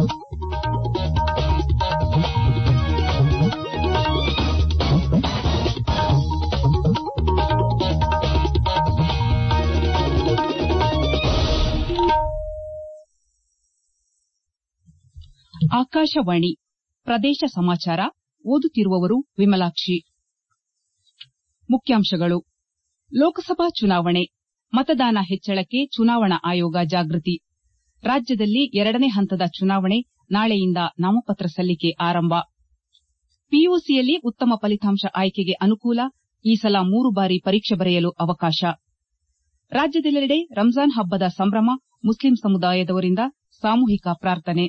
ಆಕಾಶವಾಣಿ ಪ್ರದೇಶ ಸಮಾಚಾರ ಓದುತ್ತಿರುವವರು ವಿಮಲಾಕ್ಷಿ ಮುಖ್ಯಾಂಶಗಳು ಲೋಕಸಭಾ ಚುನಾವಣೆ ಮತದಾನ ಹೆಚ್ಚಳಕ್ಕೆ ಚುನಾವಣಾ ಆಯೋಗ ಜಾಗೃತಿ ರಾಜ್ಯದಲ್ಲಿ ಎರಡನೇ ಹಂತದ ಚುನಾವಣೆ ನಾಳೆಯಿಂದ ನಾಮಪತ್ರ ಸಲ್ಲಿಕೆ ಆರಂಭ ಪಿಯುಸಿಯಲ್ಲಿ ಉತ್ತಮ ಫಲಿತಾಂಶ ಆಯ್ಕೆಗೆ ಅನುಕೂಲ ಈ ಸಲ ಮೂರು ಬಾರಿ ಪರೀಕ್ಷೆ ಬರೆಯಲು ಅವಕಾಶ ರಾಜ್ಯದೆಲ್ಲೆಡೆ ರಂಜಾನ್ ಹಬ್ಬದ ಸಂಭ್ರಮ ಮುಸ್ಲಿಂ ಸಮುದಾಯದವರಿಂದ ಸಾಮೂಹಿಕ ಪ್ರಾರ್ಥನೆ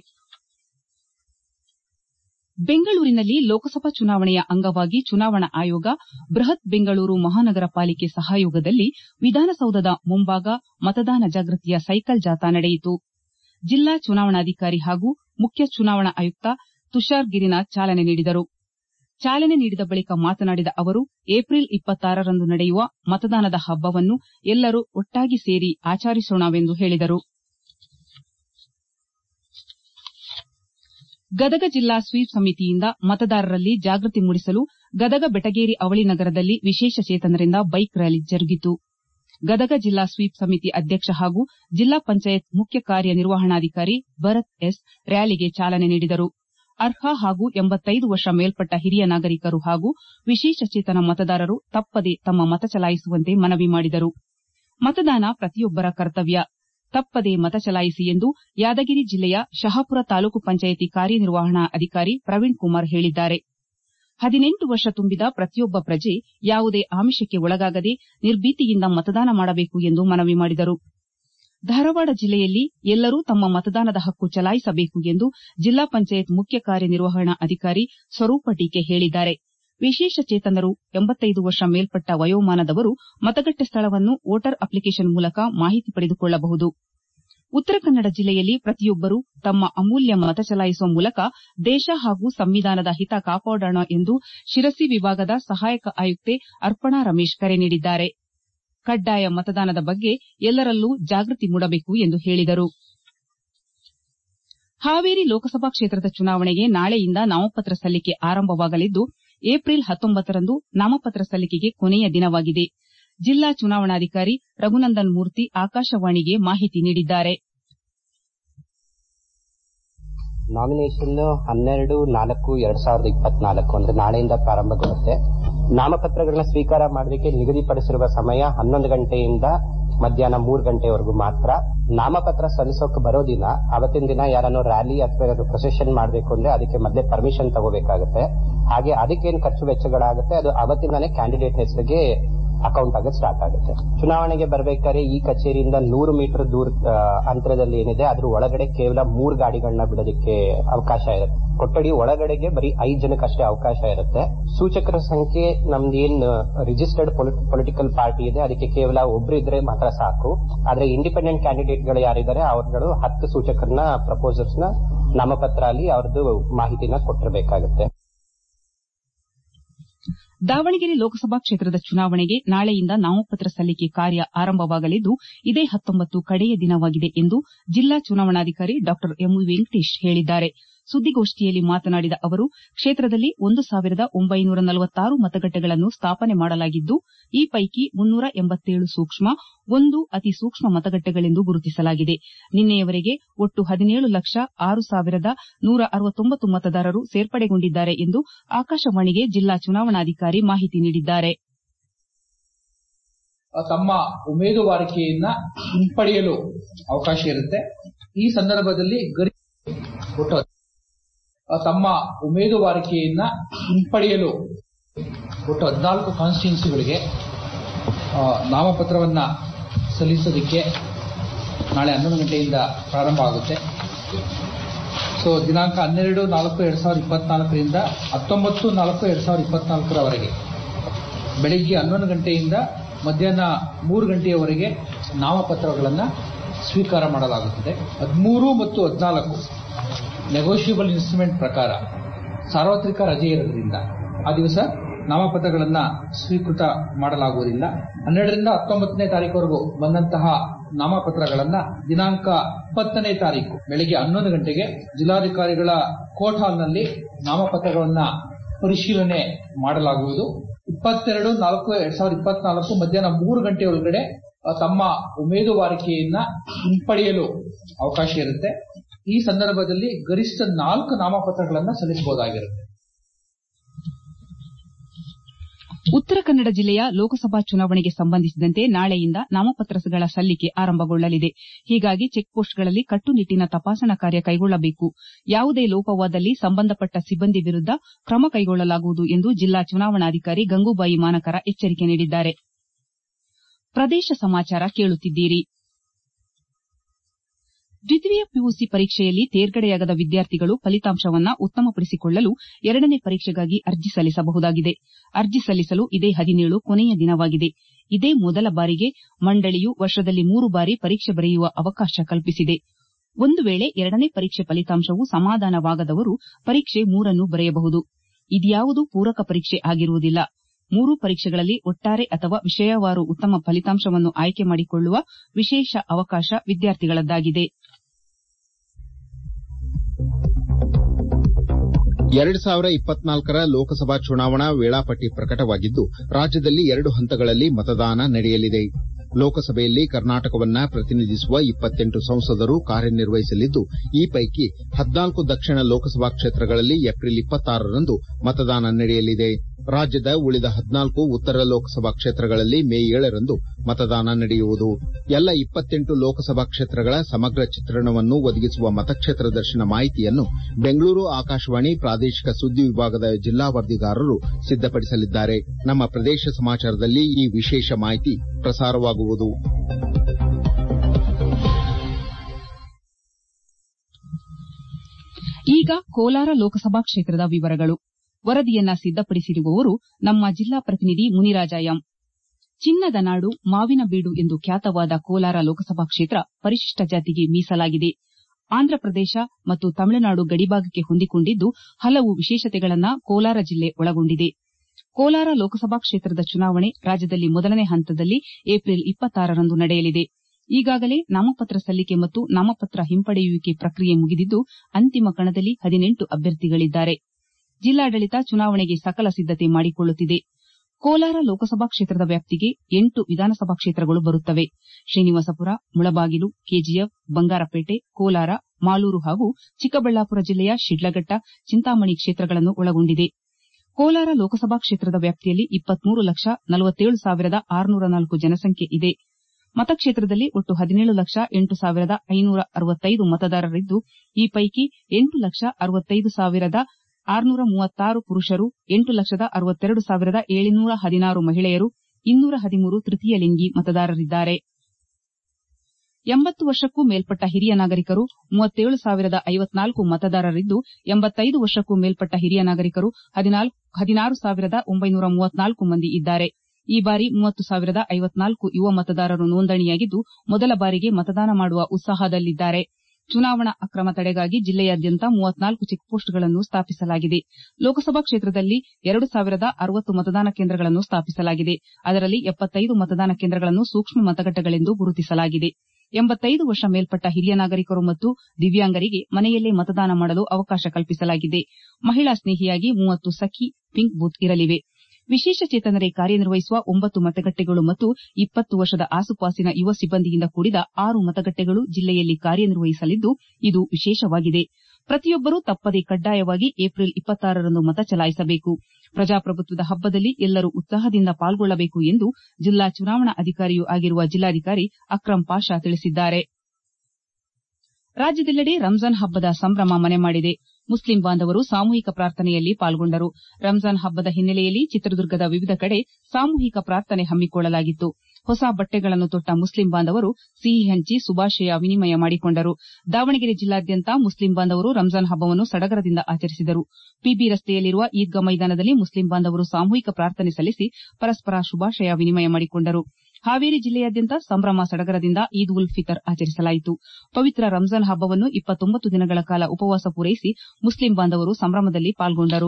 ಬೆಂಗಳೂರಿನಲ್ಲಿ ಲೋಕಸಭಾ ಚುನಾವಣೆಯ ಅಂಗವಾಗಿ ಚುನಾವಣಾ ಆಯೋಗ ಬೃಹತ್ ಬೆಂಗಳೂರು ಮಹಾನಗರ ಪಾಲಿಕೆ ಸಹಯೋಗದಲ್ಲಿ ವಿಧಾನಸೌಧದ ಮುಂಭಾಗ ಮತದಾನ ಜಾಗೃತಿಯ ಸೈಕಲ್ ಜಾಥಾ ನಡೆಯಿತು ಜಿಲ್ಲಾ ಚುನಾವಣಾಧಿಕಾರಿ ಹಾಗೂ ಮುಖ್ಯ ಚುನಾವಣಾ ಆಯುಕ್ತ ತುಷಾರ್ ಗಿರಿನಾಥ್ ಚಾಲನೆ ನೀಡಿದರು ಚಾಲನೆ ನೀಡಿದ ಬಳಿಕ ಮಾತನಾಡಿದ ಅವರು ಏಪ್ರಿಲ್ ರಂದು ನಡೆಯುವ ಮತದಾನದ ಹಬ್ಬವನ್ನು ಎಲ್ಲರೂ ಒಟ್ಟಾಗಿ ಸೇರಿ ಆಚರಿಸೋಣವೆಂದು ಹೇಳಿದರು ಗದಗ ಜಿಲ್ಲಾ ಸ್ವೀಪ್ ಸಮಿತಿಯಿಂದ ಮತದಾರರಲ್ಲಿ ಜಾಗೃತಿ ಮೂಡಿಸಲು ಗದಗ ಬೆಟಗೇರಿ ಅವಳಿ ನಗರದಲ್ಲಿ ವಿಶೇಷ ಚೇತನರಿಂದ ಬೈಕ್ ರ್ಯಾಲಿ ಜರುಗಿತು ಗದಗ ಜಿಲ್ಲಾ ಸ್ವೀಪ್ ಸಮಿತಿ ಅಧ್ಯಕ್ಷ ಹಾಗೂ ಜಿಲ್ಲಾ ಪಂಚಾಯತ್ ಮುಖ್ಯ ಕಾರ್ಯನಿರ್ವಹಣಾಧಿಕಾರಿ ಭರತ್ ಎಸ್ ರ್ಯಾಲಿಗೆ ಚಾಲನೆ ನೀಡಿದರು ಅರ್ಹ ಹಾಗೂ ವರ್ಷ ಮೇಲ್ಪಟ್ಟ ಹಿರಿಯ ನಾಗರಿಕರು ಹಾಗೂ ವಿಶೇಷಚೇತನ ಮತದಾರರು ತಪ್ಪದೆ ತಮ್ಮ ಮತ ಚಲಾಯಿಸುವಂತೆ ಮನವಿ ಮಾಡಿದರು ಮತದಾನ ಪ್ರತಿಯೊಬ್ಬರ ಕರ್ತವ್ಯ ತಪ್ಪದೆ ಮತ ಚಲಾಯಿಸಿ ಎಂದು ಯಾದಗಿರಿ ಜಿಲ್ಲೆಯ ಶಹಾಪುರ ತಾಲೂಕು ಪಂಚಾಯಿತಿ ಕಾರ್ಯನಿರ್ವಹಣಾ ಅಧಿಕಾರಿ ಪ್ರವೀಣ್ ಕುಮಾರ್ ಹೇಳಿದ್ದಾರೆ ಹದಿನೆಂಟು ವರ್ಷ ತುಂಬಿದ ಪ್ರತಿಯೊಬ್ಬ ಪ್ರಜೆ ಯಾವುದೇ ಆಮಿಷಕ್ಕೆ ಒಳಗಾಗದೆ ನಿರ್ಭೀತಿಯಿಂದ ಮತದಾನ ಮಾಡಬೇಕು ಎಂದು ಮನವಿ ಮಾಡಿದರು ಧಾರವಾಡ ಜಿಲ್ಲೆಯಲ್ಲಿ ಎಲ್ಲರೂ ತಮ್ಮ ಮತದಾನದ ಹಕ್ಕು ಚಲಾಯಿಸಬೇಕು ಎಂದು ಜಿಲ್ಲಾ ಪಂಚಾಯತ್ ಮುಖ್ಯ ಕಾರ್ಯನಿರ್ವಹಣಾಧಿಕಾರಿ ಸ್ವರೂಪ ಟೀಕೆ ಹೇಳಿದ್ದಾರೆ ವಿಶೇಷಚೇತನರು ವರ್ಷ ಮೇಲ್ಪಟ್ಟ ವಯೋಮಾನದವರು ಮತಗಟ್ಟೆ ಸ್ಥಳವನ್ನು ವೋಟರ್ ಅಪ್ಲಿಕೇಷನ್ ಮೂಲಕ ಮಾಹಿತಿ ಪಡೆದುಕೊಳ್ಳಬಹುದು ಉತ್ತರ ಕನ್ನಡ ಜಿಲ್ಲೆಯಲ್ಲಿ ಪ್ರತಿಯೊಬ್ಬರು ತಮ್ಮ ಅಮೂಲ್ಯ ಮತ ಚಲಾಯಿಸುವ ಮೂಲಕ ದೇಶ ಹಾಗೂ ಸಂವಿಧಾನದ ಹಿತ ಕಾಪಾಡೋಣ ಎಂದು ಶಿರಸಿ ವಿಭಾಗದ ಸಹಾಯಕ ಆಯುಕ್ತೆ ಅರ್ಪಣಾ ರಮೇಶ್ ಕರೆ ನೀಡಿದ್ದಾರೆ ಕಡ್ಡಾಯ ಮತದಾನದ ಬಗ್ಗೆ ಎಲ್ಲರಲ್ಲೂ ಜಾಗೃತಿ ಮೂಡಬೇಕು ಎಂದು ಹೇಳಿದರು ಹಾವೇರಿ ಲೋಕಸಭಾ ಕ್ಷೇತ್ರದ ಚುನಾವಣೆಗೆ ನಾಳೆಯಿಂದ ನಾಮಪತ್ರ ಸಲ್ಲಿಕೆ ಆರಂಭವಾಗಲಿದ್ದು ಏಪ್ರಿಲ್ ರಂದು ನಾಮಪತ್ರ ಸಲ್ಲಿಕೆಗೆ ಕೊನೆಯ ದಿನವಾಗಿದೆ ಜಿಲ್ಲಾ ಚುನಾವಣಾಧಿಕಾರಿ ರಘುನಂದನ್ ಮೂರ್ತಿ ಆಕಾಶವಾಣಿಗೆ ಮಾಹಿತಿ ನೀಡಿದ್ದಾರೆ ನಾಮಿನೇಷನ್ ಹನ್ನೆರಡು ನಾಲ್ಕು ಎರಡ್ ಸಾವಿರದ ಇಪ್ಪತ್ನಾಲ್ಕು ಅಂದ್ರೆ ನಾಳೆಯಿಂದ ಪ್ರಾರಂಭಗೊಳ್ಳುತ್ತೆ ನಾಮಪತ್ರಗಳನ್ನ ಸ್ವೀಕಾರ ಮಾಡೋದಕ್ಕೆ ನಿಗದಿಪಡಿಸಿರುವ ಸಮಯ ಹನ್ನೊಂದು ಗಂಟೆಯಿಂದ ಮಧ್ಯಾಹ್ನ ಮೂರು ಗಂಟೆವರೆಗೂ ಮಾತ್ರ ನಾಮಪತ್ರ ಸಲ್ಲಿಸೋಕೆ ಬರೋ ದಿನ ಅವತ್ತಿನ ದಿನ ಯಾರನ್ನೋ ರ್ಯಾಲಿ ಅಥವಾ ಏನಾದ್ರು ಪ್ರೊಸೆಷನ್ ಮಾಡಬೇಕು ಅಂದ್ರೆ ಅದಕ್ಕೆ ಮೊದಲೇ ಪರ್ಮಿಷನ್ ತಗೋಬೇಕಾಗುತ್ತೆ ಹಾಗೆ ಅದಕ್ಕೇನು ಖರ್ಚು ವೆಚ್ಚಗಳಾಗುತ್ತೆ ಅದು ಅವತ್ತಿಂದಾನೇ ಕ್ಯಾಂಡಿಡೇಟ್ ಹೆಸರಿಗೆ ಅಕೌಂಟ್ ಆಗೋದು ಸ್ಟಾರ್ಟ್ ಆಗುತ್ತೆ ಚುನಾವಣೆಗೆ ಬರ್ಬೇಕಾದ್ರೆ ಈ ಕಚೇರಿಯಿಂದ ನೂರು ಮೀಟರ್ ದೂರ ಅಂತರದಲ್ಲಿ ಏನಿದೆ ಅದ್ರ ಒಳಗಡೆ ಕೇವಲ ಮೂರು ಗಾಡಿಗಳನ್ನ ಬಿಡೋದಕ್ಕೆ ಅವಕಾಶ ಇರುತ್ತೆ ಕೊಠಡಿ ಒಳಗಡೆಗೆ ಬರೀ ಐದು ಜನಕ್ಕಷ್ಟೇ ಅವಕಾಶ ಇರುತ್ತೆ ಸೂಚಕರ ಸಂಖ್ಯೆ ನಮ್ದು ಏನ್ ರಿಜಿಸ್ಟರ್ಡ್ ಪೊಲಿಟಿಕಲ್ ಪಾರ್ಟಿ ಇದೆ ಅದಕ್ಕೆ ಕೇವಲ ಒಬ್ರು ಇದ್ರೆ ಮಾತ್ರ ಸಾಕು ಆದ್ರೆ ಇಂಡಿಪೆಂಡೆಂಟ್ ಕ್ಯಾಂಡಿಡೇಟ್ ಗಳು ಯಾರಿದ್ದಾರೆ ಅವ್ರುಗಳು ಹತ್ತು ಸೂಚಕರನ್ನ ಪ್ರಪೋಸರ್ಸ್ ನ ನಾಮಪತ್ರ ಅಲ್ಲಿ ಅವ್ರದ್ದು ಮಾಹಿತಿನ ಕೊಟ್ಟಿರಬೇಕಾಗುತ್ತೆ ದಾವಣಗೆರೆ ಲೋಕಸಭಾ ಕ್ಷೇತ್ರದ ಚುನಾವಣೆಗೆ ನಾಳೆಯಿಂದ ನಾಮಪತ್ರ ಸಲ್ಲಿಕೆ ಕಾರ್ಯ ಆರಂಭವಾಗಲಿದ್ದು ಇದೇ ಕಡೆಯ ದಿನವಾಗಿದೆ ಎಂದು ಜಿಲ್ಲಾ ಚುನಾವಣಾಧಿಕಾರಿ ಡಾ ಎಂ ವೆಂಕಟೇಶ್ ಹೇಳಿದ್ದಾರೆ ಸುದ್ದಿಗೋಷ್ಠಿಯಲ್ಲಿ ಮಾತನಾಡಿದ ಅವರು ಕ್ಷೇತ್ರದಲ್ಲಿ ಒಂದು ಸಾವಿರದ ಒಂಬೈನೂರ ನಲವತ್ತಾರು ಮತಗಟ್ಟೆಗಳನ್ನು ಸ್ಥಾಪನೆ ಮಾಡಲಾಗಿದ್ದು ಈ ಪೈಕಿ ಮುನ್ನೂರ ಎಂಬತ್ತೇಳು ಸೂಕ್ಷ್ಮ ಒಂದು ಅತಿ ಸೂಕ್ಷ್ಮ ಮತಗಟ್ಟೆಗಳೆಂದು ಗುರುತಿಸಲಾಗಿದೆ ನಿನ್ನೆಯವರೆಗೆ ಒಟ್ಟು ಹದಿನೇಳು ಲಕ್ಷ ಆರು ಸಾವಿರದ ನೂರ ಅರವತ್ತೊಂಬತ್ತು ಮತದಾರರು ಸೇರ್ಪಡೆಗೊಂಡಿದ್ದಾರೆ ಎಂದು ಆಕಾಶವಾಣಿಗೆ ಜಿಲ್ಲಾ ಚುನಾವಣಾಧಿಕಾರಿ ಮಾಹಿತಿ ನೀಡಿದ್ದಾರೆ ತಮ್ಮ ಉಮೇದುವಾರಿಕೆಯನ್ನ ಹಿಂಪಡೆಯಲು ಅವಕಾಶ ಇರುತ್ತೆ ಈ ಸಂದರ್ಭದಲ್ಲಿ ಗರಿಷ್ಠ ತಮ್ಮ ಉಮೇದುವಾರಿಕೆಯನ್ನ ಹಿಂಪಡೆಯಲು ಒಟ್ಟು ಹದಿನಾಲ್ಕು ಕಾನ್ಸ್ಟಿಟ್ಯೂನ್ಸಿಗಳಿಗೆ ನಾಮಪತ್ರವನ್ನ ಸಲ್ಲಿಸೋದಕ್ಕೆ ನಾಳೆ ಹನ್ನೊಂದು ಗಂಟೆಯಿಂದ ಪ್ರಾರಂಭ ಆಗುತ್ತೆ ಸೊ ದಿನಾಂಕ ಹನ್ನೆರಡು ನಾಲ್ಕು ಎರಡ್ ಸಾವಿರದ ಇಪ್ಪತ್ನಾಲ್ಕರಿಂದ ಹತ್ತೊಂಬತ್ತು ನಾಲ್ಕು ಎರಡ್ ಸಾವಿರದ ಇಪ್ಪತ್ನಾಲ್ಕರವರೆಗೆ ಬೆಳಿಗ್ಗೆ ಹನ್ನೊಂದು ಗಂಟೆಯಿಂದ ಮಧ್ಯಾಹ್ನ ಮೂರು ಗಂಟೆಯವರೆಗೆ ನಾಮಪತ್ರಗಳನ್ನು ಸ್ವೀಕಾರ ಮಾಡಲಾಗುತ್ತದೆ ಹದಿಮೂರು ಮತ್ತು ಹದಿನಾಲ್ಕು ನೆಗೋಷಿಯಬಲ್ ಇನ್ಸ್ಟ್ರೂಮೆಂಟ್ ಪ್ರಕಾರ ಸಾರ್ವತ್ರಿಕ ರಜೆ ಇರೋದ್ರಿಂದ ಆ ದಿವಸ ನಾಮಪತ್ರಗಳನ್ನು ಸ್ವೀಕೃತ ಮಾಡಲಾಗುವುದಿಲ್ಲ ಹನ್ನೆರಡರಿಂದ ಹತ್ತೊಂಬತ್ತನೇ ತಾರೀಕುವರೆಗೂ ಬಂದಂತಹ ನಾಮಪತ್ರಗಳನ್ನ ದಿನಾಂಕ ಇಪ್ಪತ್ತನೇ ತಾರೀಕು ಬೆಳಗ್ಗೆ ಹನ್ನೊಂದು ಗಂಟೆಗೆ ಜಿಲ್ಲಾಧಿಕಾರಿಗಳ ಕೋರ್ಟ್ ಹಾಲ್ನಲ್ಲಿ ನಾಮಪತ್ರಗಳನ್ನ ಪರಿಶೀಲನೆ ಮಾಡಲಾಗುವುದು ಇಪ್ಪತ್ತೆರಡು ನಾಲ್ಕು ಎರಡ್ ಸಾವಿರದ ಇಪ್ಪತ್ನಾಲ್ಕು ಮಧ್ಯಾಹ್ನ ಮೂರು ಗಂಟೆ ಒಳಗಡೆ ತಮ್ಮ ಉಮೇದುವಾರಿಕೆಯನ್ನ ಹಿಂಪಡೆಯಲು ಅವಕಾಶ ಇರುತ್ತೆ ಈ ಸಂದರ್ಭದಲ್ಲಿ ಗರಿಷ್ಠ ನಾಲ್ಕು ನಾಮಪತ್ರಗಳನ್ನ ಸಲ್ಲಿಸಬಹುದಾಗಿರುತ್ತೆ ಉತ್ತರ ಕನ್ನಡ ಜಿಲ್ಲೆಯ ಲೋಕಸಭಾ ಚುನಾವಣೆಗೆ ಸಂಬಂಧಿಸಿದಂತೆ ನಾಳೆಯಿಂದ ನಾಮಪತ್ರಗಳ ಸಲ್ಲಿಕೆ ಆರಂಭಗೊಳ್ಳಲಿದೆ ಹೀಗಾಗಿ ಚೆಕ್ಪೋಸ್ಟ್ಗಳಲ್ಲಿ ಕಟ್ಟುನಿಟ್ಟಿನ ತಪಾಸಣಾ ಕಾರ್ಯ ಕೈಗೊಳ್ಳಬೇಕು ಯಾವುದೇ ಲೋಪವಾದಲ್ಲಿ ಸಂಬಂಧಪಟ್ಟ ಸಿಬ್ಬಂದಿ ವಿರುದ್ದ ಕ್ರಮ ಕೈಗೊಳ್ಳಲಾಗುವುದು ಎಂದು ಜಿಲ್ಲಾ ಚುನಾವಣಾಧಿಕಾರಿ ಗಂಗೂಬಾಯಿ ಮಾನಕರ ಎಚ್ಚರಿಕೆ ನೀಡಿದ್ದಾರೆ ಪ್ರದೇಶ ಸಮಾಚಾರ ಕೇಳುತ್ತಿದ್ದೀರಿ ದ್ವಿತೀಯ ಪಿಯುಸಿ ಪರೀಕ್ಷೆಯಲ್ಲಿ ತೇರ್ಗಡೆಯಾಗದ ವಿದ್ಯಾರ್ಥಿಗಳು ಫಲಿತಾಂಶವನ್ನ ಉತ್ತಮಪಡಿಸಿಕೊಳ್ಳಲು ಎರಡನೇ ಪರೀಕ್ಷೆಗಾಗಿ ಅರ್ಜಿ ಸಲ್ಲಿಸಬಹುದಾಗಿದೆ ಅರ್ಜಿ ಸಲ್ಲಿಸಲು ಇದೇ ಹದಿನೇಳು ಕೊನೆಯ ದಿನವಾಗಿದೆ ಇದೇ ಮೊದಲ ಬಾರಿಗೆ ಮಂಡಳಿಯು ವರ್ಷದಲ್ಲಿ ಮೂರು ಬಾರಿ ಪರೀಕ್ಷೆ ಬರೆಯುವ ಅವಕಾಶ ಕಲ್ಪಿಸಿದೆ ಒಂದು ವೇಳೆ ಎರಡನೇ ಪರೀಕ್ಷೆ ಫಲಿತಾಂಶವು ಸಮಾಧಾನವಾಗದವರು ಪರೀಕ್ಷೆ ಮೂರನ್ನು ಬರೆಯಬಹುದು ಇದ್ಯಾವುದೂ ಪೂರಕ ಪರೀಕ್ಷೆ ಆಗಿರುವುದಿಲ್ಲ ಮೂರೂ ಪರೀಕ್ಷೆಗಳಲ್ಲಿ ಒಟ್ಟಾರೆ ಅಥವಾ ವಿಷಯವಾರು ಉತ್ತಮ ಫಲಿತಾಂಶವನ್ನು ಆಯ್ಕೆ ಮಾಡಿಕೊಳ್ಳುವ ವಿಶೇಷ ಅವಕಾಶ ವಿದ್ಯಾರ್ಥಿಗಳದ್ದಾಗಿದೆ ಎರಡು ಸಾವಿರ ಇಪ್ಪತ್ನಾಲ್ಕರ ಲೋಕಸಭಾ ಚುನಾವಣಾ ವೇಳಾಪಟ್ಟಿ ಪ್ರಕಟವಾಗಿದ್ದು ರಾಜ್ಯದಲ್ಲಿ ಎರಡು ಹಂತಗಳಲ್ಲಿ ಮತದಾನ ನಡೆಯಲಿದೆ ಲೋಕಸಭೆಯಲ್ಲಿ ಕರ್ನಾಟಕವನ್ನ ಪ್ರತಿನಿಧಿಸುವ ಇಪ್ಪತ್ತೆಂಟು ಸಂಸದರು ಕಾರ್ಯನಿರ್ವಹಿಸಲಿದ್ದು ಈ ಪೈಕಿ ಹದಿನಾಲ್ಕು ದಕ್ಷಿಣ ಲೋಕಸಭಾ ಕ್ಷೇತ್ರಗಳಲ್ಲಿ ಏಪ್ರಿಲ್ ಇಪ್ಪತ್ತಾರರಂದು ಮತದಾನ ನಡೆಯಲಿದೆ ರಾಜ್ಯದ ಉಳಿದ ಹದಿನಾಲ್ಕು ಉತ್ತರ ಲೋಕಸಭಾ ಕ್ಷೇತ್ರಗಳಲ್ಲಿ ಮೇ ಏಳರಂದು ಮತದಾನ ನಡೆಯುವುದು ಎಲ್ಲ ಇಪ್ಪತ್ತೆಂಟು ಲೋಕಸಭಾ ಕ್ಷೇತ್ರಗಳ ಸಮಗ್ರ ಚಿತ್ರಣವನ್ನು ಒದಗಿಸುವ ಮತಕ್ಷೇತ್ರ ದರ್ಶನ ಮಾಹಿತಿಯನ್ನು ಬೆಂಗಳೂರು ಆಕಾಶವಾಣಿ ಪ್ರಾದೇಶಿಕ ಸುದ್ದಿ ವಿಭಾಗದ ಜಿಲ್ಲಾ ವರದಿಗಾರರು ಸಿದ್ದಪಡಿಸಲಿದ್ದಾರೆ ನಮ್ಮ ಪ್ರದೇಶ ಸಮಾಚಾರದಲ್ಲಿ ಈ ವಿಶೇಷ ಮಾಹಿತಿ ಪ್ರಸಾರವಾಗುವುದು ಈಗ ಕೋಲಾರ ಲೋಕಸಭಾ ಕ್ಷೇತ್ರದ ವಿವರಗಳು ವರದಿಯನ್ನ ಸಿದ್ದಪಡಿಸಿರುವವರು ನಮ್ಮ ಜಿಲ್ಲಾ ಪ್ರತಿನಿಧಿ ಮುನಿರಾಜ ಎಂ ಚಿನ್ನದ ನಾಡು ಮಾವಿನ ಬೀಡು ಎಂದು ಖ್ಯಾತವಾದ ಕೋಲಾರ ಲೋಕಸಭಾ ಕ್ಷೇತ್ರ ಪರಿಶಿಷ್ಟ ಜಾತಿಗೆ ಮೀಸಲಾಗಿದೆ ಆಂಧ್ರಪ್ರದೇಶ ಮತ್ತು ತಮಿಳುನಾಡು ಗಡಿಭಾಗಕ್ಕೆ ಹೊಂದಿಕೊಂಡಿದ್ದು ಹಲವು ವಿಶೇಷತೆಗಳನ್ನ ಕೋಲಾರ ಜಿಲ್ಲೆ ಒಳಗೊಂಡಿದೆ ಕೋಲಾರ ಲೋಕಸಭಾ ಕ್ಷೇತ್ರದ ಚುನಾವಣೆ ರಾಜ್ಯದಲ್ಲಿ ಮೊದಲನೇ ಹಂತದಲ್ಲಿ ಏಪ್ರಿಲ್ ಇಪ್ಪತ್ತಾರರಂದು ನಡೆಯಲಿದೆ ಈಗಾಗಲೇ ನಾಮಪತ್ರ ಸಲ್ಲಿಕೆ ಮತ್ತು ನಾಮಪತ್ರ ಹಿಂಪಡೆಯುವಿಕೆ ಪ್ರಕ್ರಿಯೆ ಮುಗಿದಿದ್ದು ಅಂತಿಮ ಕಣದಲ್ಲಿ ಹದಿನೆಂಟು ಅಭ್ಯರ್ಥಿಗಳಿದ್ದಾರೆ ಜಿಲ್ಲಾಡಳಿತ ಚುನಾವಣೆಗೆ ಸಕಲ ಸಿದ್ದತೆ ಮಾಡಿಕೊಳ್ಳುತ್ತಿದೆ ಕೋಲಾರ ಲೋಕಸಭಾ ಕ್ಷೇತ್ರದ ವ್ಯಾಪ್ತಿಗೆ ಎಂಟು ವಿಧಾನಸಭಾ ಕ್ಷೇತ್ರಗಳು ಬರುತ್ತವೆ ಶ್ರೀನಿವಾಸಪುರ ಮುಳಬಾಗಿಲು ಕೆಜಿಎಫ್ ಬಂಗಾರಪೇಟೆ ಕೋಲಾರ ಮಾಲೂರು ಹಾಗೂ ಚಿಕ್ಕಬಳ್ಳಾಪುರ ಜಿಲ್ಲೆಯ ಶಿಡ್ಲಘಟ್ಟ ಚಿಂತಾಮಣಿ ಕ್ಷೇತ್ರಗಳನ್ನು ಒಳಗೊಂಡಿದೆ ಕೋಲಾರ ಲೋಕಸಭಾ ಕ್ಷೇತ್ರದ ವ್ಯಾಪ್ತಿಯಲ್ಲಿ ಇಪ್ಪತ್ಮೂರು ಲಕ್ಷ ನಲವತ್ತೇಳು ಸಾವಿರದ ಆರುನೂರ ನಾಲ್ಕು ಜನಸಂಖ್ಯೆ ಇದೆ ಮತಕ್ಷೇತ್ರದಲ್ಲಿ ಒಟ್ಟು ಹದಿನೇಳು ಲಕ್ಷ ಎಂಟು ಸಾವಿರದ ಐನೂರ ಅರವತ್ತೈದು ಮತದಾರರಿದ್ದು ಈ ಪೈಕಿ ಎಂಟು ಲಕ್ಷ ಅರವತ್ತೈದು ಸಾವಿರದ ಆರುನೂರ ಮೂವತ್ತಾರು ಪುರುಷರು ಎಂಟು ಲಕ್ಷದ ಅರವತ್ತೆರಡು ಸಾವಿರದ ಏಳುನೂರ ಹದಿನಾರು ಮಹಿಳೆಯರು ಇನ್ನೂರ ಹದಿಮೂರು ತೃತೀಯ ಲಿಂಗಿ ಮತದಾರರಿದ್ದಾರೆ ಎಂಬತ್ತು ವರ್ಷಕ್ಕೂ ಮೇಲ್ಪಟ್ಟ ಹಿರಿಯ ನಾಗರಿಕರು ಮೂವತ್ತೇಳು ಸಾವಿರದ ಐವತ್ನಾಲ್ಕು ಮತದಾರರಿದ್ದು ಎಂಬತ್ತೈದು ವರ್ಷಕ್ಕೂ ಮೇಲ್ಪಟ್ಟ ಹಿರಿಯ ನಾಗರಿಕರು ಹದಿನಾರು ಸಾವಿರದ ಒಂಬೈನೂರ ಮೂವತ್ನಾಲ್ಕು ಮಂದಿ ಇದ್ದಾರೆ ಈ ಬಾರಿ ಮೂವತ್ತು ಸಾವಿರದ ಐವತ್ನಾಲ್ಕು ಯುವ ಮತದಾರರು ನೋಂದಣಿಯಾಗಿದ್ದು ಮೊದಲ ಬಾರಿಗೆ ಮತದಾನ ಮಾಡುವ ಉತ್ಸಾಹದಲ್ಲಿದ್ದಾರೆ ಚುನಾವಣಾ ಅಕ್ರಮ ತಡೆಗಾಗಿ ಜಿಲ್ಲೆಯಾದ್ಯಂತ ಮೂವತ್ನಾಲ್ಕು ಚೆಕ್ಪೋಸ್ಟ್ಗಳನ್ನು ಸ್ಥಾಪಿಸಲಾಗಿದೆ ಲೋಕಸಭಾ ಕ್ಷೇತ್ರದಲ್ಲಿ ಎರಡು ಸಾವಿರದ ಅರವತ್ತು ಮತದಾನ ಕೇಂದ್ರಗಳನ್ನು ಸ್ಥಾಪಿಸಲಾಗಿದೆ ಅದರಲ್ಲಿ ಎಪ್ಪತ್ತೈದು ಮತದಾನ ಕೇಂದ್ರಗಳನ್ನು ಸೂಕ್ಷ್ಮ ಮತಗಟ್ಟೆಗಳೆಂದು ಗುರುತಿಸಲಾಗಿದೆ ಎಂಬತ್ತೈದು ವರ್ಷ ಮೇಲ್ಪಟ್ಟ ಹಿರಿಯ ನಾಗರಿಕರು ಮತ್ತು ದಿವ್ಯಾಂಗರಿಗೆ ಮನೆಯಲ್ಲೇ ಮತದಾನ ಮಾಡಲು ಅವಕಾಶ ಕಲ್ಪಿಸಲಾಗಿದೆ ಮಹಿಳಾ ಸ್ನೇಹಿಯಾಗಿ ಮೂವತ್ತು ಸಖಿ ಪಿಂಕ್ ಬೂತ್ ಇರಲಿವೆ ವಿಶೇಷಚೇತನರೇ ಕಾರ್ಯನಿರ್ವಹಿಸುವ ಒಂಬತ್ತು ಮತಗಟ್ಟೆಗಳು ಮತ್ತು ಇಪ್ಪತ್ತು ವರ್ಷದ ಆಸುಪಾಸಿನ ಯುವ ಸಿಬ್ಬಂದಿಯಿಂದ ಕೂಡಿದ ಆರು ಮತಗಟ್ಟೆಗಳು ಜಿಲ್ಲೆಯಲ್ಲಿ ಕಾರ್ಯನಿರ್ವಹಿಸಲಿದ್ದು ಇದು ವಿಶೇಷವಾಗಿದೆ ಪ್ರತಿಯೊಬ್ಬರೂ ತಪ್ಪದೆ ಕಡ್ಡಾಯವಾಗಿ ಏಪ್ರಿಲ್ ಇಪ್ಪತ್ತಾರರಂದು ಮತ ಚಲಾಯಿಸಬೇಕು ಪ್ರಜಾಪ್ರಭುತ್ವದ ಹಬ್ಬದಲ್ಲಿ ಎಲ್ಲರೂ ಉತ್ಸಾಹದಿಂದ ಪಾಲ್ಗೊಳ್ಳಬೇಕು ಎಂದು ಜಿಲ್ಲಾ ಚುನಾವಣಾ ಅಧಿಕಾರಿಯೂ ಆಗಿರುವ ಜಿಲ್ಲಾಧಿಕಾರಿ ಅಕ್ರಂ ಪಾಷಾ ತಿಳಿಸಿದ್ದಾರೆ ರಾಜ್ಯದೆಲ್ಲೆಡೆ ರಂಜಾನ್ ಹಬ್ಬದ ಸಂಭ್ರಮ ಮನೆ ಮಾಡಿದೆ ಮುಸ್ಲಿಂ ಬಾಂಧವರು ಸಾಮೂಹಿಕ ಪ್ರಾರ್ಥನೆಯಲ್ಲಿ ಪಾಲ್ಗೊಂಡರು ರಂಜಾನ್ ಹಬ್ಬದ ಹಿನ್ನೆಲೆಯಲ್ಲಿ ಚಿತ್ರದುರ್ಗದ ವಿವಿಧ ಕಡೆ ಸಾಮೂಹಿಕ ಪ್ರಾರ್ಥನೆ ಹಮ್ಮಿಕೊಳ್ಳಲಾಗಿತ್ತು ಹೊಸ ಬಟ್ಟೆಗಳನ್ನು ತೊಟ್ಟ ಮುಸ್ಲಿಂ ಬಾಂಧವರು ಸಿಹಿ ಹಂಚಿ ಶುಭಾಶಯ ವಿನಿಮಯ ಮಾಡಿಕೊಂಡರು ದಾವಣಗೆರೆ ಜಿಲ್ಲಾದ್ಯಂತ ಮುಸ್ಲಿಂ ಬಾಂಧವರು ರಂಜಾನ್ ಹಬ್ಬವನ್ನು ಸಡಗರದಿಂದ ಆಚರಿಸಿದರು ಪಿಬಿ ರಸ್ತೆಯಲ್ಲಿರುವ ಈದ್ಗಾ ಮೈದಾನದಲ್ಲಿ ಮುಸ್ಲಿಂ ಬಾಂಧವರು ಸಾಮೂಹಿಕ ಪ್ರಾರ್ಥನೆ ಸಲ್ಲಿಸಿ ಪರಸ್ಪರ ಶುಭಾಶಯ ವಿನಿಮಯ ಮಾಡಿಕೊಂಡರು ಹಾವೇರಿ ಜಿಲ್ಲೆಯಾದ್ಯಂತ ಸಂಭ್ರಮ ಸಡಗರದಿಂದ ಈದ್ ಉಲ್ ಫಿತರ್ ಆಚರಿಸಲಾಯಿತು ಪವಿತ್ರ ರಂಜಾನ್ ಹಬ್ಬವನ್ನು ಇಪ್ಪತ್ತೊಂಬತ್ತು ದಿನಗಳ ಕಾಲ ಉಪವಾಸ ಪೂರೈಸಿ ಮುಸ್ಲಿಂ ಬಾಂಧವರು ಸಂಭ್ರಮದಲ್ಲಿ ಪಾಲ್ಗೊಂಡರು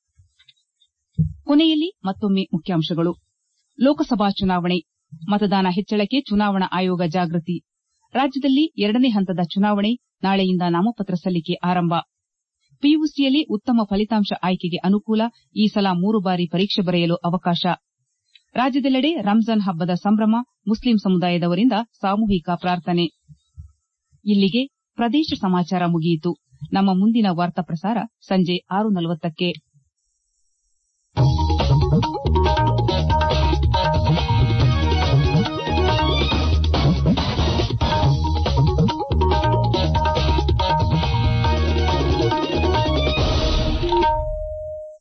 ಕೊನೆಯಲ್ಲಿ ಮತ್ತೊಮ್ಮೆ ಮುಖ್ಯಾಂಶಗಳು ಲೋಕಸಭಾ ಚುನಾವಣೆ ಮತದಾನ ಹೆಚ್ಚಳಕ್ಕೆ ಚುನಾವಣಾ ಆಯೋಗ ಜಾಗೃತಿ ರಾಜ್ಯದಲ್ಲಿ ಎರಡನೇ ಹಂತದ ಚುನಾವಣೆ ನಾಳೆಯಿಂದ ನಾಮಪತ್ರ ಸಲ್ಲಿಕೆ ಆರಂಭ ಪಿಯುಸಿಯಲ್ಲಿ ಉತ್ತಮ ಫಲಿತಾಂಶ ಆಯ್ಕೆಗೆ ಅನುಕೂಲ ಈ ಸಲ ಮೂರು ಬಾರಿ ಪರೀಕ್ಷೆ ಬರೆಯಲು ಅವಕಾಶ ರಾಜ್ಯದೆಲ್ಲೆಡೆ ರಂಜಾನ್ ಹಬ್ಬದ ಸಂಭ್ರಮ ಮುಸ್ಲಿಂ ಸಮುದಾಯದವರಿಂದ ಸಾಮೂಹಿಕ ಪ್ರಾರ್ಥನೆ ಇಲ್ಲಿಗೆ ಪ್ರದೇಶ ಸಮಾಚಾರ ಮುಗಿಯಿತು ನಮ್ಮ ಮುಂದಿನ ವಾರ್ತಾ ಪ್ರಸಾರ ಸಂಜೆ ಆರು ನಲವತ್ತಕ್ಕೆ